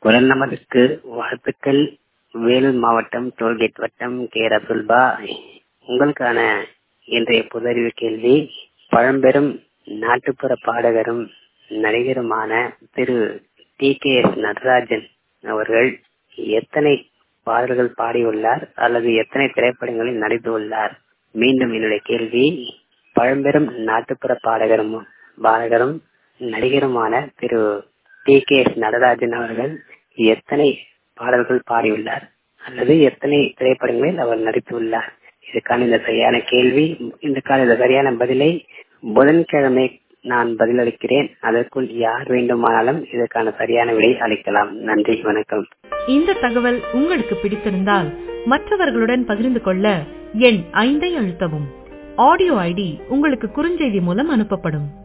குரல் நமதுக்கு வாழ்த்துக்கள் வேலூர் மாவட்டம் டோல்கேட் வட்டம் கே ரசுல்பா உங்களுக்கான இன்றைய புதறிவு கேள்வி பழம்பெரும் நாட்டுப்புற பாடகரும் நடிகருமான Thiru T K S Natarajan அவர்கள் எத்தனை பாடல்கள் பாடியுள்ளார் அல்லது எத்தனை திரைப்படங்களில் நடித்துள்ளார் மீண்டும் என்னுடைய கேள்வி பழம்பெரும் நாட்டுப்புற பாடகரும் பாடகரும் நடிகருமான Thiru T K S Natarajan அவர்கள் எத்தனை பாடல்கள் பாடியுள்ளார் அல்லது எத்தனை திரைப்படங்களில் அவர் நடித்துள்ளார் இதுக்கான இந்த சரியான கேள்வி இதுக்கான இந்த சரியான பதிலை புதன்கிழமை நான் பதிலளிக்கிறேன் அதற்குள் யார் வேண்டுமானாலும் இதற்கான சரியான விடை அளிக்கலாம் நன்றி வணக்கம் இந்த தகவல் உங்களுக்கு பிடித்திருந்தால் மற்றவர்களுடன் பகிர்ந்து கொள்ள எண் ஐந்தை அழுத்தவும் ஆடியோ ஐடி உங்களுக்கு குறுஞ்செய்தி மூலம் அனுப்பப்படும்